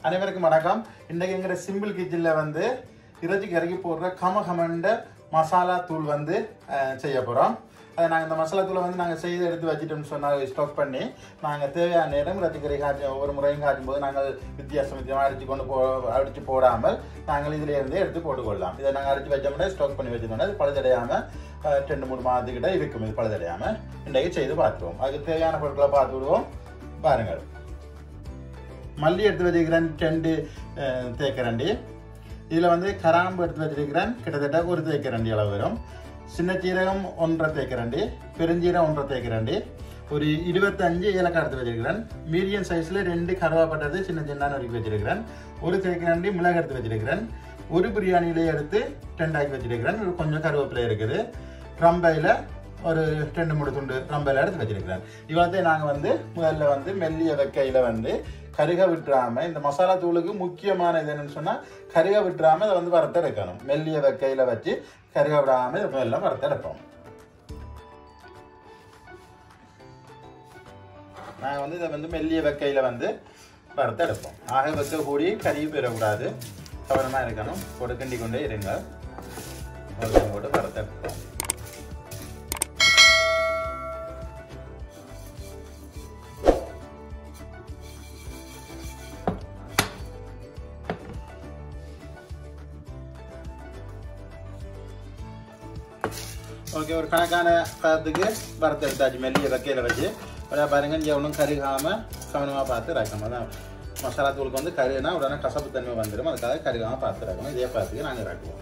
அனைவருக்கும் வணக்கம் இன்றைக்கு எங்கிற சிம்பிள் கிச்சனில் வந்து இறைச்சிக்கு இறக்கி போடுற கம கமண்ட மசாலா தூள் வந்து அஹ், செய்ய போகிறோம் அதை நாங்கள் இந்த மசாலா தூளை வந்து நாங்கள் செய்து எடுத்து வச்சுட்டோம்னு சொன்னால் ஸ்டாக் பண்ணி நாங்கள் தேவையான நேரம் இறைச்சிக்கறி காய்ச்சி ஒவ்வொரு முறையும் காய்ச்சும் போது நாங்கள் வித்தியாசம் வித்தியமாக அடித்து கொண்டு போ அடித்து போடாமல் நாங்கள் இதில் இருந்து எடுத்து போட்டுக்கொள்ளலாம் இதை நாங்கள் அடித்து வச்சோம்னா ஸ்டாக் பண்ணி வச்சிருந்தோம்னா அது பழுதடையாமல் அஹ், ரெண்டு மூணு மாதத்துக்கிட்ட இருக்கும் இது பழுதடையாமல் இன்றைக்கு செய்து பார்த்துருவோம் அதுக்கு தேவையான பொருட்களை பார்த்து விடுவோம் பாருங்கள் மல்லி எடுத்து வச்சிருக்கிறேன் ரெண்டு அஹ், தேக்கரண்டி இதில் வந்து கராம்பு எடுத்து வச்சிருக்கிறேன் கிட்டத்தட்ட ஒரு தேக்கரண்டி அளவு வரும் சின்ன சீரகம் ஒன்றரை தேக்கரண்டி பெருஞ்சீரகம் ஒன்றரை தேக்கரண்டி ஒரு இருபத்தஞ்சு ஏலக்காய் எடுத்து வச்சிருக்கிறேன் மீடியம் சைஸில் ரெண்டு கருவாப்பட்டது சின்ன சின்ன நறுக்கி வச்சிருக்கிறேன் ஒரு தேக்கரண்டி மிளகு எடுத்து வச்சிருக்கிறேன் ஒரு பிரியாணியிலே எடுத்து ரெண்டாக்கி வச்சிருக்கிறேன் ஒரு கொஞ்சம் கருவேப்பிலை இருக்குது ரம்பையில் ஒரு ரெண்டு மூணு துண்டு ரம்பையில் எடுத்து வச்சிருக்கிறேன் இவ்வளோத்தையும் நாங்கள் வந்து முதல்ல வந்து மெல்லிய வெக்கையில் வந்து கருக விட்டுறாம இந்த மசாலா தூளுக்கு முக்கியமான இது என்னன்னு சொன்னால் கருக விட்டுறாம இதை வந்து வறுத்தெடுக்கணும் மெல்லிய வெக்கையில் வச்சு கருக விடாம இதை முதல்ல வறுத்தெடுப்போம் நாங்கள் வந்து இதை வந்து மெல்லிய வெக்கையில் வந்து வறுத்தெடுப்போம் ஆக வைக்க கூடி கறி பெறக்கூடாது கவனமாக இருக்கணும் போட்டு கிண்டி கொண்டே இருங்க முதல்ல போட்டு வறுத்தெடுப்போம் ஓகே ஒரு கணக்கான பதத்துக்கு வறுத்து எடுத்தாச்சு மெல்லிய வைக்கையில் வச்சு அப்படியே பாருங்க இங்கே ஒன்றும் கருகாமல் கவனமாக பார்த்து ரக்கணும் அதான் மசாலா தூளுக்கு வந்து கருகுனா உடனே கசப்பு தன்மை வந்துடும் அதுக்காக கருகாமல் பார்த்து ரக்கணும் இதே பார்த்துக்கு நாங்கள் ரக்குவோம்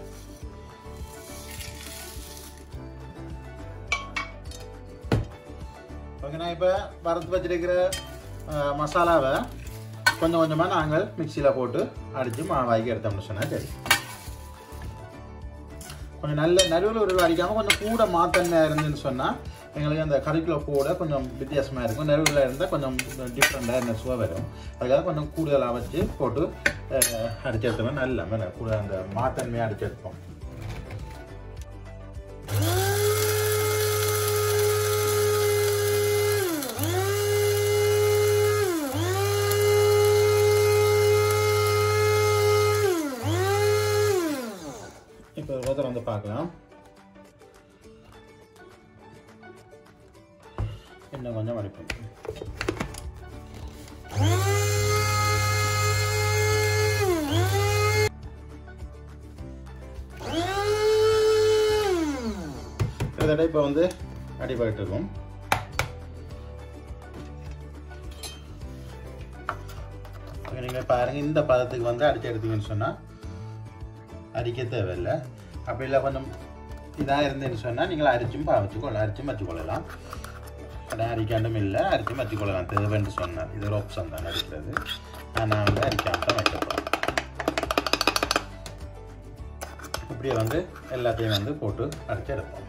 ஓகே நான் இப்போ வறுத்து வச்சிருக்கிற அஹ், மசாலாவை கொஞ்சம் கொஞ்சமாக நாங்கள் மிக்சியில் போட்டு அடித்து மாவாக்கி எடுத்தோம்னு சொன்னால் சரி கொஞ்சம் நல்ல நடுவில் ஒரு அடிக்காமல் கொஞ்சம் கூட மாத்தன்மையாக இருந்துன்னு சொன்னால் எங்களுக்கு அந்த கறிக்குள்ள போட கொஞ்சம் வித்தியாசமாக இருக்கும் நடுவில் இருந்தால் கொஞ்சம் டிஃப்ரெண்ட்டாக என்ன சுவை வரும் அதுக்காக கொஞ்சம் கூடுதலாக வச்சு போட்டு அஹ், அடிச்சு எடுத்தோம்னா நல்ல மேலே கூட அந்த மாத்தன்மையாக அடிச்சு எடுப்போம் இப்போ ஒருத்தர் வந்து பார்க்கலாம் இன்னும் கொஞ்சம் வடிப்போம் கிட்டத்தட்ட இப்போ வந்து அடிபட்டு இருக்கும் நீங்கள் பாருங்கள் இந்த பதத்துக்கு வந்து அடிச்சு எடுத்தீங்கன்னு சொன்னால் அரிக்க தேவையில்லை அப்படி இல்லை கொஞ்சம் இதாக இருந்துன்னு சொன்னால் நீங்கள் அரிச்சும் பாவச்சு கொள்ள அரிச்சும் வச்சுக்கொள்ளலாம் கடை அரிக்காண்டும் இல்லை அரிச்சும் வச்சுக்கொள்ளலாம் தேவைன்னு சொன்னார் இது ஒரு ஆப்ஷன் தான் அரிக்கிறது நான் வந்து அரிக்காம தான் வைக்கப்போம் இப்படியே வந்து எல்லாத்தையும் வந்து போட்டு அடிச்சு எடுப்போம்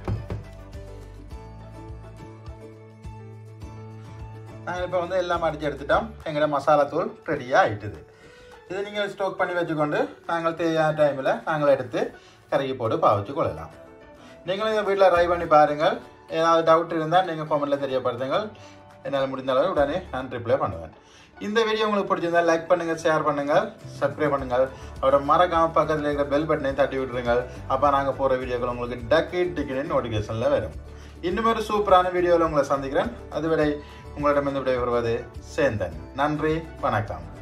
நாங்கள் இப்போ வந்து எல்லாம் அடிச்சு எடுத்துட்டோம் எங்களோட மசாலா தூள் ரெடியாக ஆயிட்டுது இதை நீங்கள் ஸ்டோக் பண்ணி வச்சுக்கொண்டு நாங்கள் தேவையான டைமில் நாங்கள் எடுத்து கறக்கி போட்டு பாவச்சு கொள்ளலாம் நீங்களும் இதை வீட்டில் ட்ரை பண்ணி பாருங்கள் ஏதாவது டவுட் இருந்தால் நீங்கள் கமெண்ட்டில் தெரியப்படுத்துங்கள் என்னால் முடிந்த அளவு உடனே நான் ரிப்ளை பண்ணுவேன் இந்த வீடியோ உங்களுக்கு பிடிச்சிருந்தா லைக் பண்ணுங்கள் ஷேர் பண்ணுங்கள் சப்ஸ்கிரைப் பண்ணுங்கள் அவரோட மறக்காம பக்கத்தில் இருக்கிற பெல் பட்டனையும் தட்டி விட்டுருங்கள் அப்போ நாங்கள் போகிற வீடியோக்கள் உங்களுக்கு டக்கு டிக்கெட் நோட்டிஃபிகேஷனில் வரும் இன்னும் ஒரு சூப்பரான வீடியோவில் உங்களை சந்திக்கிறேன் அதுவரை உங்களிடமிருந்து விடைபெறுவது சேந்தன் நன்றி வணக்கம்